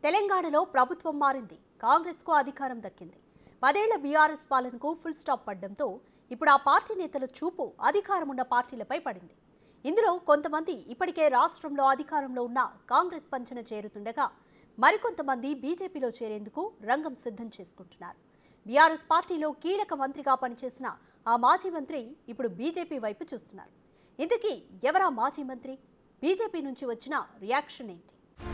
తెలంగాణలో ప్రభుత్వం మారింది కాంగ్రెస్కు అధికారం దక్కింది పదేళ్ల బీఆర్ఎస్ పాలనకు ఫుల్ స్టాప్ పడడంతో ఇప్పుడు ఆ పార్టీ నేతల చూపు అధికారం ఉన్న పార్టీలపై పడింది ఇందులో కొంతమంది ఇప్పటికే రాష్ట్రంలో అధికారంలో ఉన్న కాంగ్రెస్ పంచన చేరుతుండగా మరికొంతమంది బీజేపీలో చేరేందుకు రంగం సిద్ధం చేసుకుంటున్నారు బీఆర్ఎస్ పార్టీలో కీలక మంత్రిగా పనిచేసిన ఆ మాజీ మంత్రి ఇప్పుడు బీజేపీ వైపు చూస్తున్నారు ఇంతకీ ఎవరా మాజీ మంత్రి బీజేపీ నుంచి వచ్చిన రియాక్షన్ ఏంటి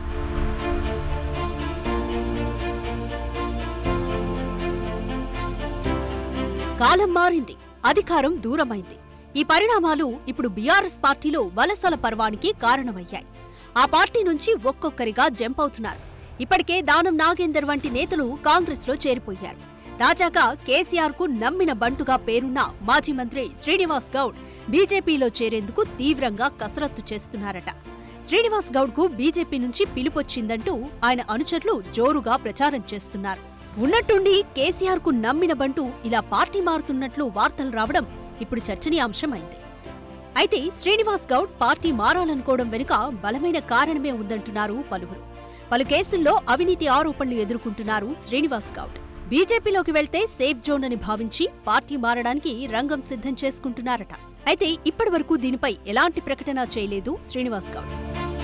కాలం మారింది అధికారం దూరమైంది ఈ పరిణామాలు ఇప్పుడు బీఆర్ఎస్ పార్టీలో వలసల పర్వానికి కారణమయ్యాయి ఆ పార్టీ నుంచి ఒక్కొక్కరిగా జంప్ అవుతున్నారు ఇప్పటికే దానం నాగేందర్ వంటి నేతలు కాంగ్రెస్లో చేరిపోయారు తాజాగా కేసీఆర్ కు నమ్మిన బంటుగా పేరున్న మాజీ మంత్రి శ్రీనివాస్ గౌడ్ బీజేపీలో చేరేందుకు తీవ్రంగా కసరత్తు చేస్తున్నారట శ్రీనివాస్ గౌడ్ కు బీజేపీ నుంచి పిలుపొచ్చిందంటూ ఆయన అనుచరులు జోరుగా ప్రచారం చేస్తున్నారు ఉన్నట్టుండి కేసీఆర్ కు నమ్మిన బంటు ఇలా పార్టీ మారుతున్నట్లు వార్తలు రావడం ఇప్పుడు చర్చనీయాంశమైంది అయితే శ్రీనివాస్ గౌడ్ పార్టీ మారాలనుకోవడం వెనుక బలమైన కారణమే ఉందంటున్నారు పలువురు పలు కేసుల్లో అవినీతి ఆరోపణలు ఎదుర్కొంటున్నారు శ్రీనివాస్ గౌడ్ బీజేపీలోకి వెళ్తే సేఫ్ జోన్ అని భావించి పార్టీ మారడానికి రంగం సిద్ధం చేసుకుంటున్నారట అయితే ఇప్పటివరకు దీనిపై ఎలాంటి ప్రకటన చేయలేదు శ్రీనివాస్ గౌడ్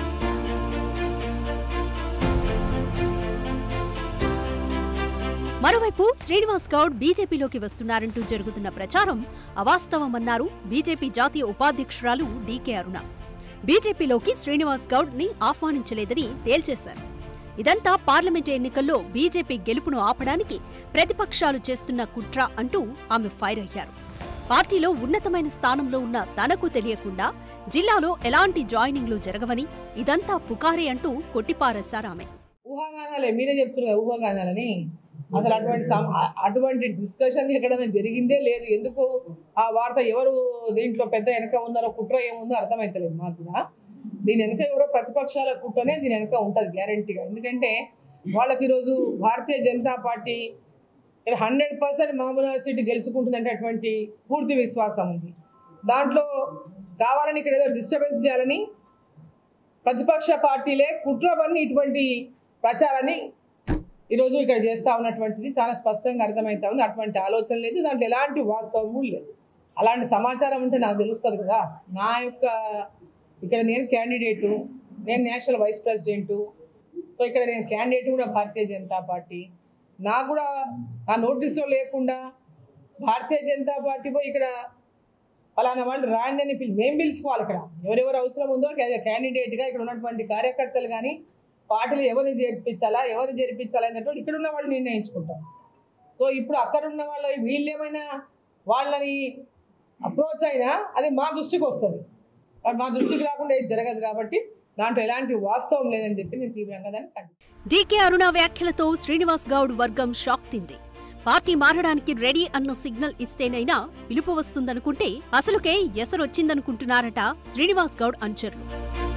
మరోవైపు శ్రీనివాస్ గౌడ్ బీజేపీలోకి వస్తున్నారంటూ జరుగుతున్న ప్రచారం అవాస్తవమన్నారు బీజేపీ జాతీయ ఉపాధ్యక్షురాలు డీకే అరుణ బీజేపీలోకి శ్రీనివాస్ గౌడ్ ని ఆహ్వానించలేదని తేల్చేశారు ఇదంతా పార్లమెంట్ ఎన్నికల్లో బీజేపీ గెలుపును ఆపడానికి ప్రతిపక్షాలు చేస్తున్న కుట్ర అంటూ ఆమె ఫైర్ అయ్యారు పార్టీలో ఉన్నతమైన స్థానంలో ఉన్న తనకు తెలియకుండా జిల్లాలో ఎలాంటి జాయినింగ్లు జరగవని ఇదంతా పుకారే అంటూ కొట్టిపారేశారామె ఊహాగానాలే మీరే చెప్తున్నారు ఊహాగానాలని అసలు అటువంటి సమ- అటువంటి డిస్కషన్ ఎక్కడైనా జరిగిందే లేదు ఎందుకు ఆ వార్త ఎవరు దీంట్లో పెద్ద వెనక ఉన్నారో కుట్ర ఏముందో అర్థమైతలేదు మాకు కూడా దీని వెనక ఎవరో ప్రతిపక్షాల కుట్రనే దీని వెనక ఉంటుంది గ్యారంటీగా ఎందుకంటే వాళ్ళకి ఈరోజు Bharatiya Janata Party hundred percent మామూలు సీటు గెలుచుకుంటుందంటే అటువంటి పూర్తి విశ్వాసం ఉంది దాంట్లో కావాలని ఇక్కడ ఏదో డిస్టర్బెన్స్ చేయాలని ప్రతిపక్ష పార్టీలే కుట్ర పని ఇటువంటి ప్రచారాన్ని ఈరోజు ఇక్కడ చేస్తా ఉన్నటువంటిది చాలా స్పష్టంగా అర్థమవుతా ఉంది అటువంటి ఆలోచన లేదు దాంట్లో ఎలాంటి వాస్తవము లేదు అలాంటి సమాచారం ఉంటే నాకు తెలుస్తుంది కదా నా యొక్క ఇక్కడ నేను క్యాండిడేటు నేను నేషనల్ వైస్ ప్రెసిడెంటు సో ఇక్కడ నేను క్యాండిడేట్ కూడా భారతీయ జనతా పార్టీ నాకు కూడా ఆ నోటీసులో లేకుండా భారతీయ జనతా పార్టీ పోయి ఇక్కడ ఫలానా వాళ్ళు రాండి అని పిలి మేము పిలుచుకోవాలి ఇక్కడ ఎవరెవరు అవసరం ఉందో క్యాండిడేట్గా ఇక్కడ ఉన్నటువంటి కార్యకర్తలు కానీ పార్టీలు ఎవరిని చేర్పించాలా ఎవరిని చేర్పించాలా అనేటువంటి ఇక్కడ ఉన్న వాళ్ళు నిర్ణయించుకుంటాం సో ఇప్పుడు అక్కడ ఉన్న వాళ్ళ వీళ్ళు ఏమైనా వాళ్ళని అప్రోచ్ అయినా అది మా దృష్టికి వస్తుంది అది మా దృష్టికి రాకుండా ఏది జరగదు కాబట్టి దాంట్లో ఎలాంటి వాస్తవం లేదని చెప్పి నేను తీవ్రంగా దాన్ని ఖండిస్తున్నాను. డీకే అరుణ వ్యాఖ్యలతో శ్రీనివాస్ గౌడ్ వర్గం షాక్ తింది పార్టీ మారడానికి రెడీ అన్న సిగ్నల్ ఇస్తేనైనా పిలుపు వస్తుందనుకుంటే అసలుకే ఎసరొచ్చిందనుకుంటున్నారట శ్రీనివాస్ గౌడ్ అనుచరులు